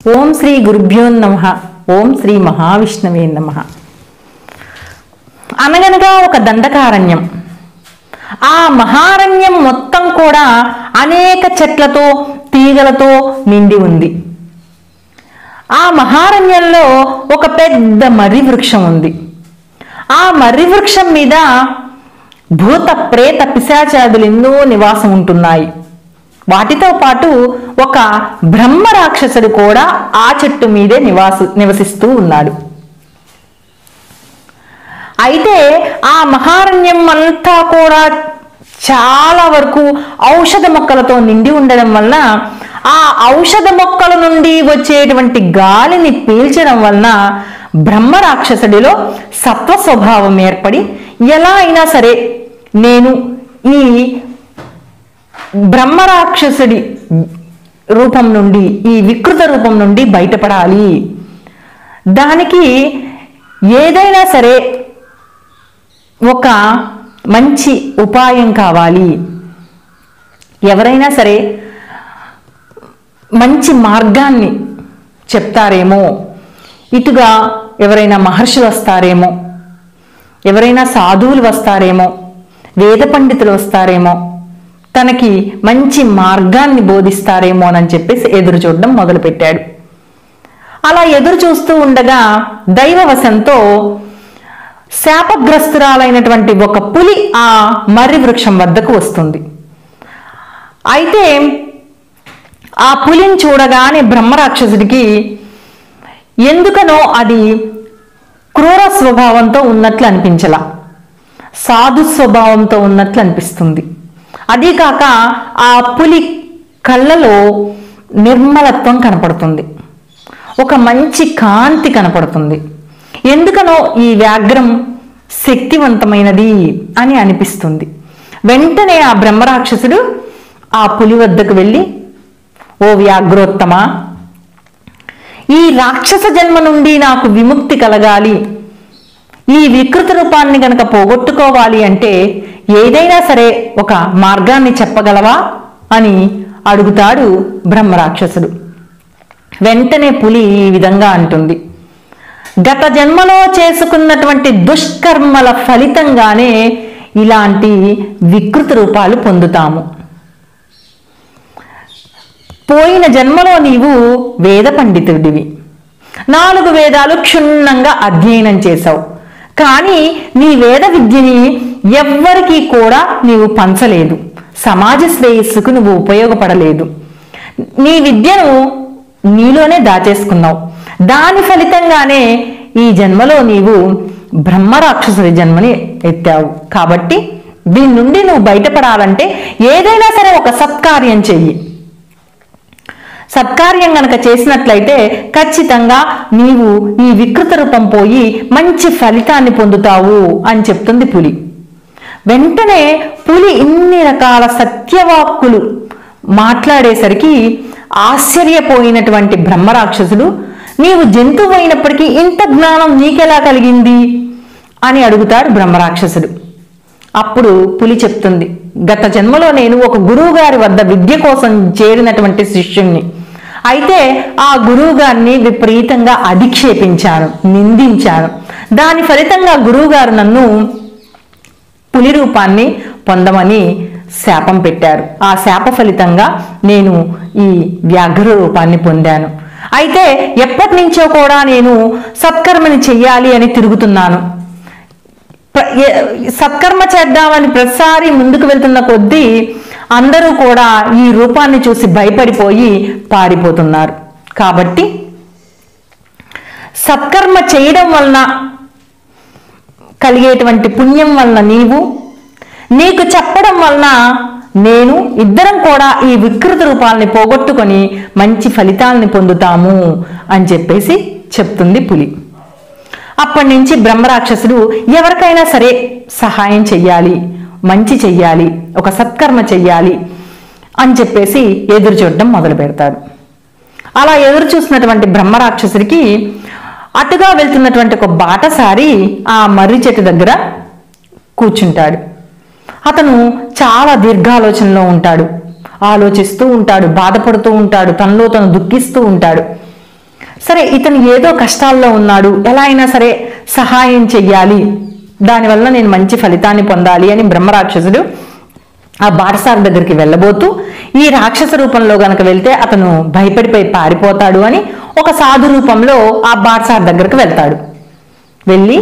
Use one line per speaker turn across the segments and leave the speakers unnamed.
ఓం శ్రీ గురుభ్యో నమ ఓం శ్రీ మహావిష్ణవే నమ అనగనగా ఒక దండకారణ్యం ఆ మహారణ్యం మొత్తం కూడా అనేక చెట్లతో తీగలతో నిండి ఉంది ఆ మహారణ్యంలో ఒక పెద్ద మర్రి వృక్షం ఉంది ఆ మర్రి వృక్షం మీద భూత ప్రేత పిశాచాదులు ఎన్నో నివాసం ఉంటున్నాయి వాటితో పాటు ఒక బ్రహ్మ రాక్షసుడు కూడా ఆ చెట్టు మీదే నివాసు నివసిస్తూ ఉన్నాడు అయితే ఆ మహారణ్యం అంతా కూడా చాలా వరకు ఔషధ మొక్కలతో నిండి ఉండడం వలన ఆ ఔషధ మొక్కల నుండి వచ్చేటువంటి గాలిని పీల్చడం వలన బ్రహ్మ రాక్షసుడిలో సత్వ స్వభావం ఏర్పడి ఎలా అయినా సరే నేను ఈ బ్రహ్మరాక్షసుడి రూపం నుండి ఈ వికృత రూపం నుండి బయటపడాలి దానికి ఏదైనా సరే ఒక మంచి ఉపాయం కావాలి ఎవరైనా సరే మంచి మార్గాన్ని చెప్తారేమో ఇటుగా ఎవరైనా మహర్షులు వస్తారేమో ఎవరైనా సాధువులు వస్తారేమో వేద పండితులు వస్తారేమో తనకి మంచి మార్గాన్ని బోధిస్తారేమో అని చెప్పేసి ఎదురు చూడడం మొదలుపెట్టాడు అలా ఎదురు చూస్తూ ఉండగా దైవవశంతో శాపగ్రస్తురాలైనటువంటి ఒక పులి ఆ మర్రి వృక్షం వద్దకు వస్తుంది అయితే ఆ పులిని చూడగానే బ్రహ్మరాక్షసుడికి ఎందుకనో అది క్రూర స్వభావంతో ఉన్నట్లు అనిపించలా సాధు స్వభావంతో ఉన్నట్లు అనిపిస్తుంది అదీ కాక ఆ పులి కళ్ళలో నిర్మలత్వం కనపడుతుంది ఒక మంచి కాంతి కనపడుతుంది ఎందుకనో ఈ వ్యాఘ్రం శక్తివంతమైనది అని అనిపిస్తుంది వెంటనే ఆ బ్రహ్మరాక్షసుడు ఆ పులి వద్దకు వెళ్ళి ఓ వ్యాఘ్రోత్తమ ఈ రాక్షస జన్మ నుండి నాకు విముక్తి కలగాలి ఈ వికృత రూపాన్ని గనక పోగొట్టుకోవాలి అంటే ఏదైనా సరే ఒక మార్గాన్ని చెప్పగలవా అని అడుగుతాడు బ్రహ్మరాక్షసుడు వెంటనే పులి ఈ విధంగా అంటుంది గత జన్మలో చేసుకున్నటువంటి దుష్కర్మల ఫలితంగానే ఇలాంటి వికృత రూపాలు పొందుతాము పోయిన జన్మలో నీవు వేద పండితుడివి నాలుగు వేదాలు క్షుణ్ణంగా అధ్యయనం చేశావు కానీ నీ వేద విద్యని ఎవ్వరికీ కూడా నీవు పంచలేదు సమాజ శ్రేయస్సుకు నువ్వు ఉపయోగపడలేదు నీ విద్యను నీలోనే దాచేసుకున్నావు దాని ఫలితంగానే ఈ జన్మలో నీవు బ్రహ్మరాక్షసుడి జన్మని ఎత్తావు కాబట్టి దీని నుండి నువ్వు బయటపడాలంటే ఏదైనా సరే ఒక సత్కార్యం చెయ్యి సత్కార్యం గనక చేసినట్లయితే ఖచ్చితంగా నీవు ఈ వికృత రూపం పోయి మంచి ఫలితాన్ని పొందుతావు అని చెప్తుంది పులి వెంటనే పులి ఇన్ని రకాల సత్యవాక్కులు మాట్లాడేసరికి ఆశ్చర్యపోయినటువంటి బ్రహ్మరాక్షసుడు నీవు జంతువు అయినప్పటికీ ఇంత జ్ఞానం నీకెలా కలిగింది అని అడుగుతాడు బ్రహ్మరాక్షసుడు అప్పుడు పులి చెప్తుంది గత జన్మలో నేను ఒక గురువు గారి వద్ద విద్య కోసం చేరినటువంటి శిష్యుణ్ణి అయితే ఆ గురువు గారిని విపరీతంగా అధిక్షేపించాను నిందించాను దాని ఫలితంగా గురువు గారు నన్ను పులి రూపాన్ని పొందమని శాపం పెట్టారు ఆ శాప ఫలితంగా నేను ఈ వ్యాఘ్ర రూపాన్ని పొందాను అయితే ఎప్పటి నుంచో కూడా నేను సత్కర్మని చెయ్యాలి అని తిరుగుతున్నాను ప్ర- ఏ- సత్కర్మ చేద్దామని ప్రతిసారి ముందుకు వెళ్తున్న కొద్దీ అందరూ కూడా ఈ రూపాన్ని చూసి భయపడిపోయి పారిపోతున్నారు కాబట్టి సత్కర్మ చేయడం వలన కలిగేటువంటి పుణ్యం వలన నీవు నీకు చెప్పడం వలన నేను ఇద్దరం కూడా ఈ వికృత రూపాలని పోగొట్టుకొని మంచి ఫలితాలని పొందుతాము అని చెప్పేసి చెప్తుంది పులి అప్పటి నుంచి బ్రహ్మరాక్షసుడు ఎవరికైనా సరే సహాయం చెయ్యాలి మంచి చెయ్యాలి ఒక సత్కర్మ చెయ్యాలి అని చెప్పేసి ఎదురు చూడడం మొదలు పెడతాడు అలా ఎదురు చూసినటువంటి బ్రహ్మరాక్షసుడికి అటుగా వెళ్తున్నటువంటి ఒక బాటసారి ఆ మర్రి చెట్టు దగ్గర కూర్చుంటాడు అతను చాలా దీర్ఘాలోచనలో ఉంటాడు ఆలోచిస్తూ ఉంటాడు బాధపడుతూ ఉంటాడు తనలో తను దుఃఖిస్తూ ఉంటాడు సరే ఇతను ఏదో కష్టాల్లో ఉన్నాడు ఎలా అయినా సరే సహాయం చెయ్యాలి దానివల్ల నేను మంచి ఫలితాన్ని పొందాలి అని బ్రహ్మరాక్షసుడు ఆ బాటసారి దగ్గరికి వెళ్ళబోతూ ఈ రాక్షస రూపంలో గనక వెళ్తే అతను భయపడిపోయి పారిపోతాడు అని ఒక సాధు రూపంలో ఆ బాటసారి దగ్గరికి వెళ్తాడు వెళ్ళి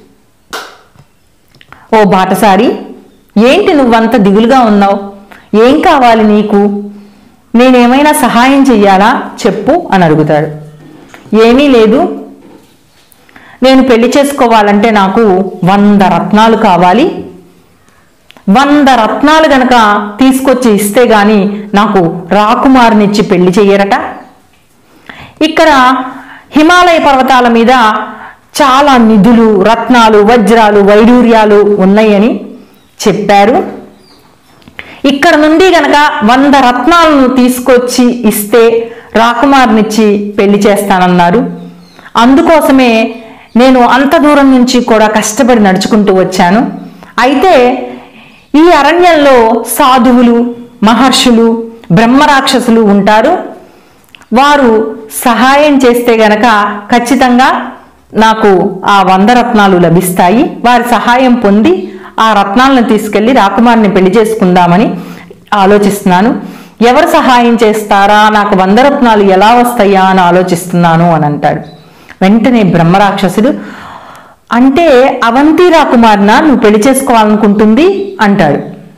ఓ బాటసారి ఏంటి నువ్వంత దిగులుగా ఉన్నావు ఏం కావాలి నీకు నేనేమైనా సహాయం చెయ్యాలా చెప్పు అని అడుగుతాడు ఏమీ లేదు నేను పెళ్లి చేసుకోవాలంటే నాకు వంద రత్నాలు కావాలి వంద రత్నాలు గనక తీసుకొచ్చి ఇస్తే గాని నాకు రాకుమారునిచ్చి పెళ్లి చెయ్యరట ఇక్కడ హిమాలయ పర్వతాల మీద చాలా నిధులు రత్నాలు వజ్రాలు వైడూర్యాలు ఉన్నాయని చెప్పారు ఇక్కడ నుండి గనక వంద రత్నాలను తీసుకొచ్చి ఇస్తే రాకుమార్నిచ్చి పెళ్లి చేస్తానన్నారు అందుకోసమే నేను అంత దూరం నుంచి కూడా కష్టపడి నడుచుకుంటూ వచ్చాను అయితే ఈ అరణ్యంలో సాధువులు మహర్షులు బ్రహ్మరాక్షసులు ఉంటారు వారు సహాయం చేస్తే గనక ఖచ్చితంగా నాకు ఆ వంద రత్నాలు లభిస్తాయి వారి సహాయం పొంది ఆ రత్నాలను తీసుకెళ్లి రాకుమారిని పెళ్లి చేసుకుందామని ఆలోచిస్తున్నాను ఎవరు సహాయం చేస్తారా నాకు వంద రత్నాలు ఎలా వస్తాయా అని ఆలోచిస్తున్నాను అని అంటాడు వెంటనే బ్రహ్మరాక్షసుడు అంటే అవంతి రాకుమారిన నువ్వు పెళ్లి చేసుకోవాలనుకుంటుంది అంటాడు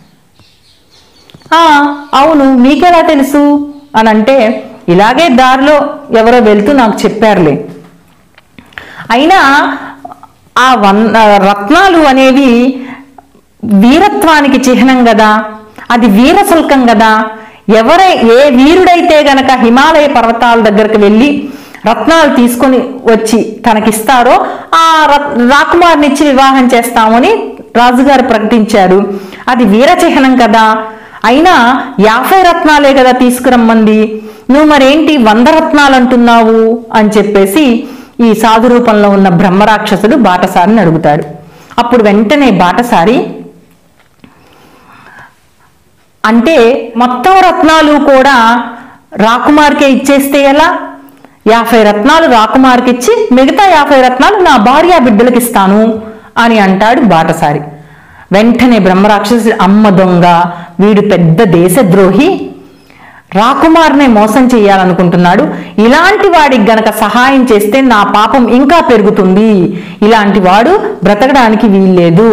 "ఆ, అవును మీకెలా తెలుసు అని అంటే ఇలాగే దారిలో ఎవరో వెళ్తూ నాకు చెప్పారులే అయినా ఆ వన్ ఆ రత్నాలు అనేవి వీరత్వానికి చిహ్నం కదా అది వీరశుల్కం కదా ఎవరై ఏ వీరుడైతే గనక హిమాలయ పర్వతాల దగ్గరకు వెళ్ళి రత్నాలు తీసుకొని వచ్చి తనకిస్తారో ఆ రత్- రాకుమారినిచ్చి వివాహం చేస్తామని రాజుగారు ప్రకటించారు అది వీర చిహ్నం కదా అయినా యాభై రత్నాలే కదా తీసుకురమ్మంది నువ్వు మరేంటి వంద రత్నాలు అంటున్నావు అని చెప్పేసి ఈ సాధు రూపంలో ఉన్న బ్రహ్మరాక్షసుడు బాటసారిని అడుగుతాడు అప్పుడు వెంటనే బాటసారి అంటే మొత్తం రత్నాలు కూడా రాకుమార్కే ఇచ్చేస్తే ఎలా యాభై రత్నాలు రాకుమార్కి ఇచ్చి మిగతా యాభై రత్నాలు నా భార్య బిడ్డలకు ఇస్తాను అని అంటాడు బాటసారి వెంటనే బ్రహ్మరాక్షసుడు అమ్మ దొంగ వీడు పెద్ద దేశద్రోహి రాకుమార్నే మోసం చేయాలనుకుంటున్నాడు ఇలాంటి వాడికి గనక సహాయం చేస్తే నా పాపం ఇంకా పెరుగుతుంది ఇలాంటి వాడు బ్రతకడానికి వీల్లేదు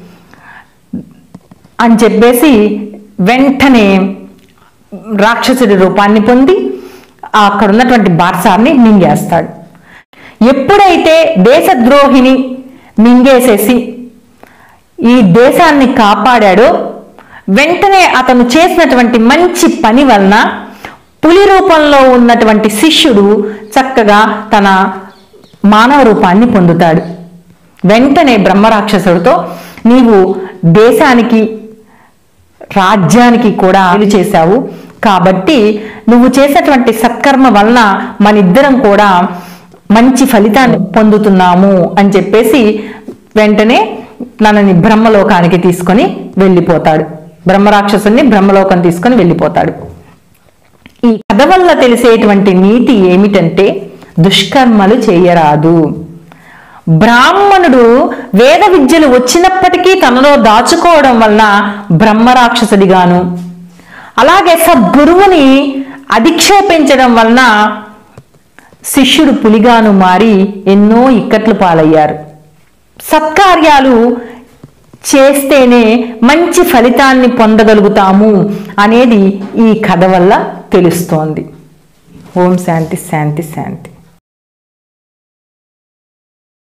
అని చెప్పేసి వెంటనే రాక్షసుడి రూపాన్ని పొంది అక్కడ ఉన్నటువంటి బార్సార్ని మింగేస్తాడు ఎప్పుడైతే దేశద్రోహిని మింగేసేసి ఈ దేశాన్ని కాపాడాడో వెంటనే అతను చేసినటువంటి మంచి పని వలన పులి రూపంలో ఉన్నటువంటి శిష్యుడు చక్కగా తన మానవ రూపాన్ని పొందుతాడు వెంటనే బ్రహ్మరాక్షసుడితో నీవు దేశానికి రాజ్యానికి కూడా మేలు చేశావు కాబట్టి నువ్వు చేసేటువంటి సత్కర్మ వలన మనిద్దరం కూడా మంచి ఫలితాన్ని పొందుతున్నాము అని చెప్పేసి వెంటనే నన్నని బ్రహ్మలోకానికి తీసుకొని వెళ్ళిపోతాడు బ్రహ్మరాక్షసుని బ్రహ్మలోకం తీసుకొని వెళ్ళిపోతాడు ఈ కథ వల్ల తెలిసేటువంటి నీతి ఏమిటంటే దుష్కర్మలు చేయరాదు బ్రాహ్మణుడు వేద విద్యలు వచ్చినప్పటికీ తనలో దాచుకోవడం వలన బ్రహ్మరాక్షసుడిగాను అలాగే సద్గురువుని అధిక్షేపించడం వలన శిష్యుడు పులిగాను మారి ఎన్నో ఇక్కట్లు పాలయ్యారు సత్కార్యాలు చేస్తేనే మంచి ఫలితాన్ని పొందగలుగుతాము అనేది ఈ కథ వల్ల తెలుస్తోంది ఓం శాంతి శాంతి శాంతి